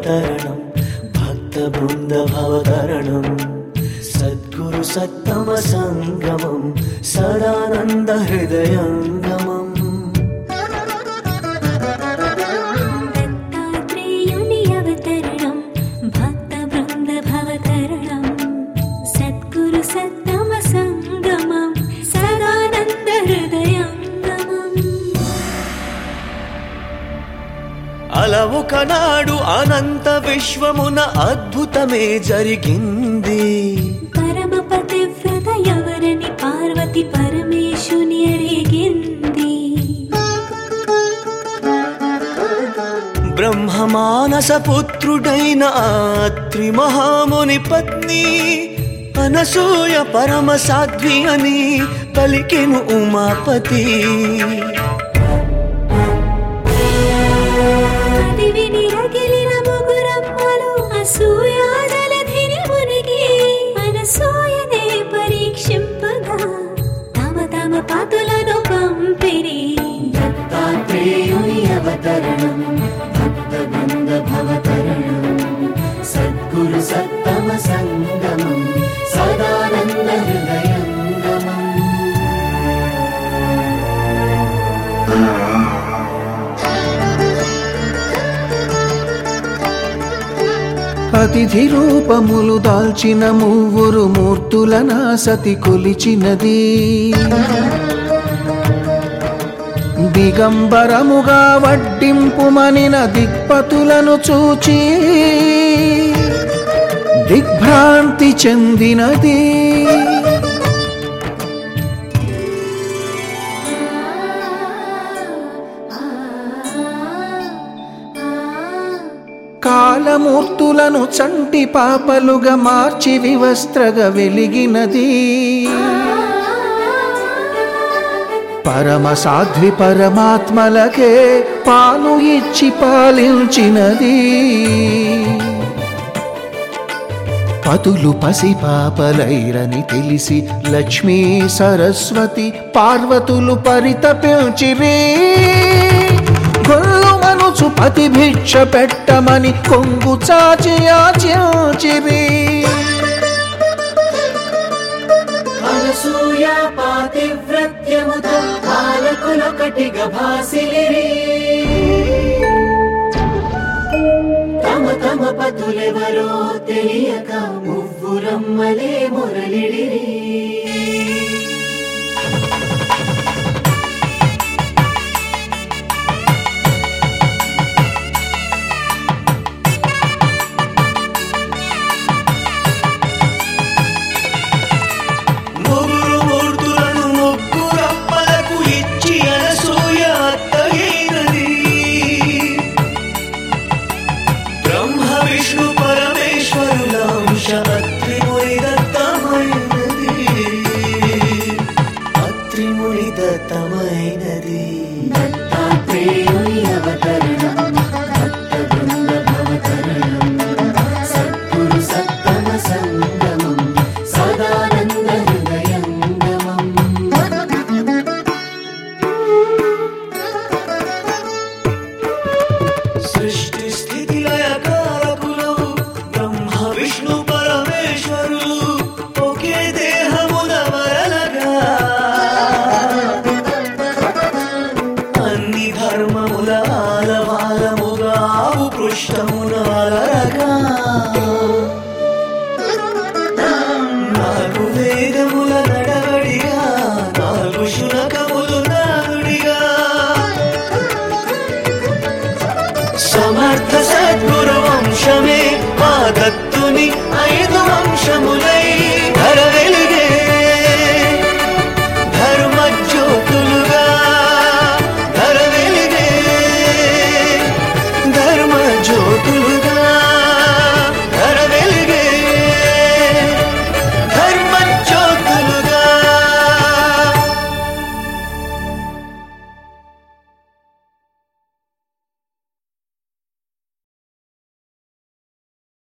అవతరణం భక్త బృంద భవతరణం సద్గురు సత్తమ సంగమం సదానంద హృదయంగమం దత్తాత్రేయుని అవతరణం భక్త బృంద భవతరణం సద్గురు సత్తమ సంగమం సదానంద హృదయంగమం అలా ఒకనాడు అనంత విశ్వమున అద్భుతమే జరిగింది పరమ పతివ్రత ఎవరని పార్వతి పరమేశుని అడిగింది బ్రహ్మమానస పుత్రుడైన ఆ త్రిమహాముని పత్ని అనసూయ పరమ సాధ్వి అని పలికెను ఉమాపతి అది విని రగిలిన ముగురమ్మలు అసూయా జలధిని మునిగి అనసూయనే పరీక్షింపగా తమ తమ పతులను పంపిరి దత్తాత్రేయుని అవతరణం భక్త బృంద భవతరణం సద్గురు సత్తమ సంగమం సదానంద హృదయంగమం అతిథి రూపములు దాల్చిన మూవురు మూర్తులన సతి కొలిచినది దిగంబరముగా వడ్డింపుమనిన దిక్పతులను చూచి దిగ్భ్రాంతి చెందినది కాలమూర్తులను చంటి పాపలుగా మార్చి వివస్త్రగా వెలిగినది పరమ సాధ్వి పరమాత్మలకే పాలు ఇచ్చి పాలించినది పతులు పసి పాపలైరని తెలిసి లక్ష్మీ సరస్వతి పార్వతులు పరితపించిరి గొల్లు మనుచు పతి భిక్ష పెట్టమని కొంగు చాచి యాచించిరి అనసూయ పాతివ్రత్యముతో పాలకులొకటిగా భాసిలిరి తమ తమ పతులెవరో తెలియక మువ్వురమ్మలే మురళిడిరి ముగ్గురు మూర్తులను ముగ్గురమ్మలకు ఇచ్చి అనసూయ అత్తగైనది బ్రహ్మ విష్ణు పరమేశ్వరుల అంశ అత్రిముని దత్తమైనది అత్రిముని దత్తమైనది దత్తాత్రేయుని అవతరణం భక్త బృంద భవతరణం సద్గురు సత్తమ సంగమం సదానంద హృదయంగమం సృష్టి స్థితి లయకారకులు బ్రహ్మ విష్ణు పరమేశ్వరులు ఒకే దేహమున వరలగా అన్ని ధర్మముల ఆలవాలముగా ఆవు పృష్ఠమున అలరగా నాలుగు వేదముల నడవడిగా నాలుగు శునకములు నానుడిగా సమర్థ సద్గురు వంశమే మా దత్తుని ఐదు